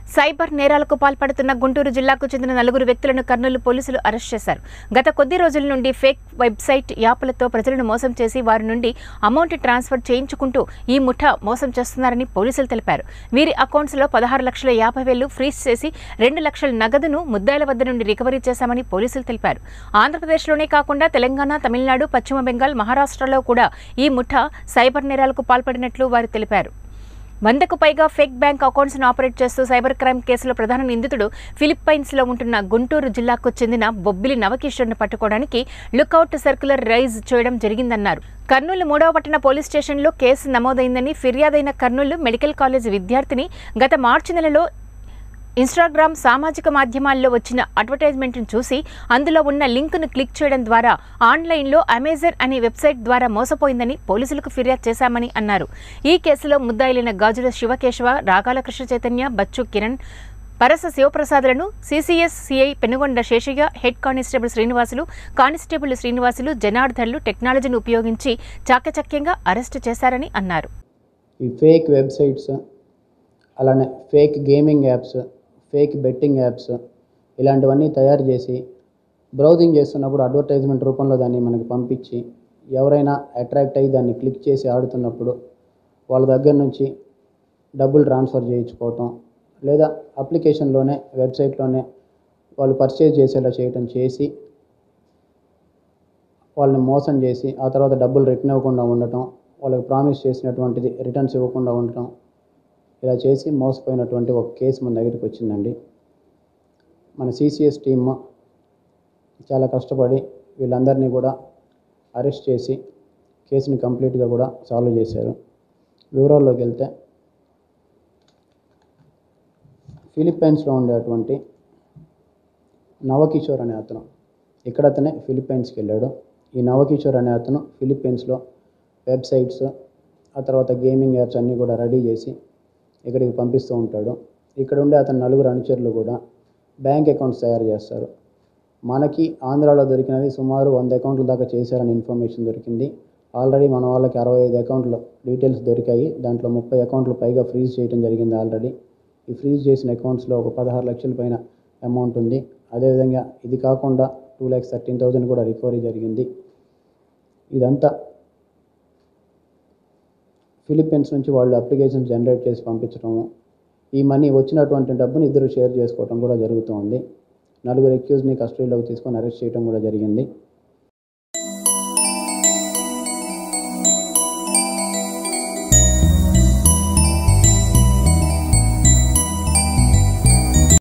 cyber నేరాలకు పాల్పడుతున్న గుంటూరు జిల్లాకు చెందిన నలుగురు వ్యక్తులను కర్నూలు పోలీసులు అరెస్ట్ చేశారు గత కొద్ది రోజుల నుండి ఫేక్ వెబ్సైట్ యాప్లతో ప్రజలను మోసం చేసి వారి నుండి అమౌంట్ ట్రాన్స్ఫర్ చేయించుకుంటూ ఈ ముఠా మోసం చేస్తున్నారని పోలీసులు తెలిపారు వీరి అకౌంట్స్లో పదహారు లక్షల యాభై వేలు ఫ్రీజ్ చేసి రెండు లక్షల నగదును ముద్దాయిల వద్ద నుండి రికవరీ చేశామని పోలీసులు తెలిపారు ఆంధ్రప్రదేశ్లోనే కాకుండా తెలంగాణ తమిళనాడు పశ్చిమ బెంగాల్ మహారాష్ట్రలో కూడా ఈ ముఠా సైబర్ నేరాలకు పాల్పడినట్లు వారు తెలిపారు వందకు పైగా ఫేక్ బ్యాంక్ అకౌంట్స్ను ఆపరేట్ చేస్తూ సైబర్ క్రైమ్ కేసులో ప్రధాన నిందితుడు ఫిలిప్పైన్స్లో ఉంటున్న గుంటూరు జిల్లాకు చెందిన బొబ్బిలి నవకిషోర్ను పట్టుకోవడానికి లుకౌట్ సర్క్యులర్ రైజ్ చేయడం జరిగిందన్నారు కర్నూలు మూడవ పట్టణ పోలీస్ స్టేషన్లో కేసు నమోదైందని ఫిర్యాదైన కర్నూలు మెడికల్ కాలేజ్ విద్యార్థిని గత మార్చి నెలలో ఇన్స్టాగ్రామ్ సామాజిక మాధ్యమాల్లో వచ్చిన అడ్వర్టైజ్మెంట్ను చూసి అందులో ఉన్న లింకును క్లిక్ చేయడం ద్వారా ఆన్లైన్లో అమెజాన్ అనే వెబ్సైట్ ద్వారా మోసపోయిందని పోలీసులకు ఫిర్యాదు చేశామని అన్నారు ఈ కేసులో ముద్దాయిలైన గాజుల శివకేశవ రాగాల కృష్ణ చైతన్య బచ్చు కిరణ్ పరస శివప్రసాదులను CCS CI Penugonda Seshaiah head constable Srinivasulu constable Srinivasulu జనార్దన్లు టెక్నాలజీని ఉపయోగించి చాకచక్యంగా అరెస్టు చేశారని అన్నారు ఈ ఫేక్ వెబ్సైట్స్ అలానే fake gaming apps fake betting apps ఇలాంటివన్నీ తయారు చేసి బ్రౌజింగ్ చేస్తున్నప్పుడు అడ్వర్టైజ్మెంట్ రూపంలో దాన్ని మనకి పంపించి ఎవరైనా అట్రాక్ట్ అయ్యి దాన్ని క్లిక్ చేసి ఆడుతున్నప్పుడు వాళ్ళ దగ్గర నుంచి డబ్బులు ట్రాన్స్ఫర్ చేయించుకోవటం లేదా అప్లికేషన్లోనే వెబ్సైట్లోనే వాళ్ళు పర్చేజ్ చేసేలా చేయటం చేసి వాళ్ళని మోసం చేసి ఆ తర్వాత డబ్బులు రిటర్న్ ఇవ్వకుండా ఉండటం వాళ్ళకి ప్రామిస్ చేసినటువంటిది రిటర్న్స్ ఇవ్వకుండా ఉండటం ఇలా చేసి మోసపోయినటువంటి ఒక కేసు మన దగ్గరికి వచ్చిందండి మన సిసిఎస్ టీమ్ చాలా కష్టపడి వీళ్ళందరినీ కూడా అరెస్ట్ చేసి కేసుని కంప్లీట్గా కూడా సాల్వ్ చేశారు వివరాల్లోకి వెళ్తే ఫిలిప్పైన్స్లో ఉండేటువంటి నవకిషోర్ అనే అతను ఇక్కడ అతనే ఫిలిప్పైన్స్కి వెళ్ళాడు ఈ నవకిషోర్ అనే అతను ఫిలిప్పైన్స్లో వెబ్సైట్స్ ఆ తర్వాత గేమింగ్ యాప్స్ అన్నీ కూడా రెడీ చేసి ఇక్కడికి పంపిస్తూ ఉంటాడు ఇక్కడ ఉండే అతని నలుగురు అనుచరులు కూడా బ్యాంక్ అకౌంట్స్ తయారు చేస్తారు మనకి ఆంధ్రాలో దొరికినవి సుమారు వంద అకౌంట్ల దాకా చేశారని ఇన్ఫర్మేషన్ దొరికింది ఆల్రెడీ మన వాళ్ళకి అరవై ఐదు అకౌంట్ల డీటెయిల్స్ దొరికాయి దాంట్లో ముప్పై అకౌంట్లు పైగా ఫ్రీజ్ చేయడం జరిగింది ఆల్రెడీ ఈ ఫ్రీజ్ చేసిన అకౌంట్స్లో ఒక పదహారు లక్షల పైన అమౌంట్ ఉంది అదేవిధంగా ఇది కాకుండా టూ ల్యాక్స్ థర్టీన్ థౌజండ్ కూడా రికవరీ జరిగింది ఇదంతా ఫిలిప్పీన్స్ నుంచి వాళ్ళు అప్లికేషన్ జనరేట్ చేసి పంపించడము ఈ మనీ వచ్చినటువంటి డబ్బుని ఇద్దరు షేర్ చేసుకోవడం కూడా జరుగుతూ ఉంది నలుగురు ఎక్యూజ్ని కస్టడీలోకి తీసుకొని అరెస్ట్ చేయడం కూడా జరిగింది